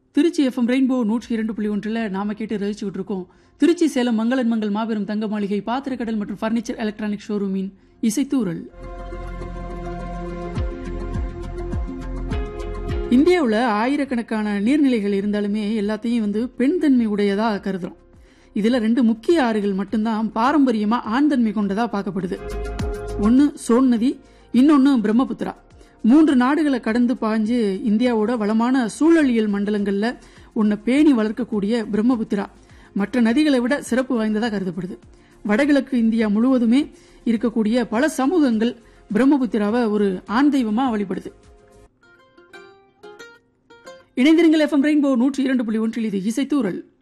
Trichy FM rainbow நூற்றி இரண்டு புள்ளி ஒன்றில் நாம கேட்டு ரசிச்சுக்கிட்டு இருக்கோம் திருச்சி சேலம் மங்களன் மங்கள் மாபெரும் தங்க மாளிகை பாத்திரக்கடல் மற்றும் ஃபர்னிச்சர் எலக்ட்ரானிக் ஷோரூமின் இசைத்தூரல் இந்தியாவில் ஆயிரக்கணக்கான நீர்நிலைகள் இருந்தாலுமே எல்லாத்தையும் வந்து பெண் தன்மை உடையதாக கருதுறோம் இதில் ரெண்டு முக்கிய ஆறுகள் மட்டும்தான் பாரம்பரியமாக ஆண் தன்மை கொண்டதாக பார்க்கப்படுது ஒன்று சோன் நதி இன்னொன்று பிரம்மபுத்திரா மூன்று நாடுகளை கடந்து பாஞ்சு இந்தியாவோட வளமான சூழலியல் மண்டலங்களில் ஒன்றை பேணி வளர்க்கக்கூடிய பிரம்மபுத்திரா மற்ற நதிகளை விட சிறப்பு வாய்ந்ததாக கருதப்படுது வடகிழக்கு இந்தியா முழுவதுமே இருக்கக்கூடிய பல சமூகங்கள் பிரம்மபுத்திராவை ஒரு ஆண் தெய்வமாக வழிபடுது இணைந்திருங்கள் எஃப்எம் ரெயின்போ நூற்றி இரண்டு புள்ளி ஒன்றில் இது இசைத்தூரல்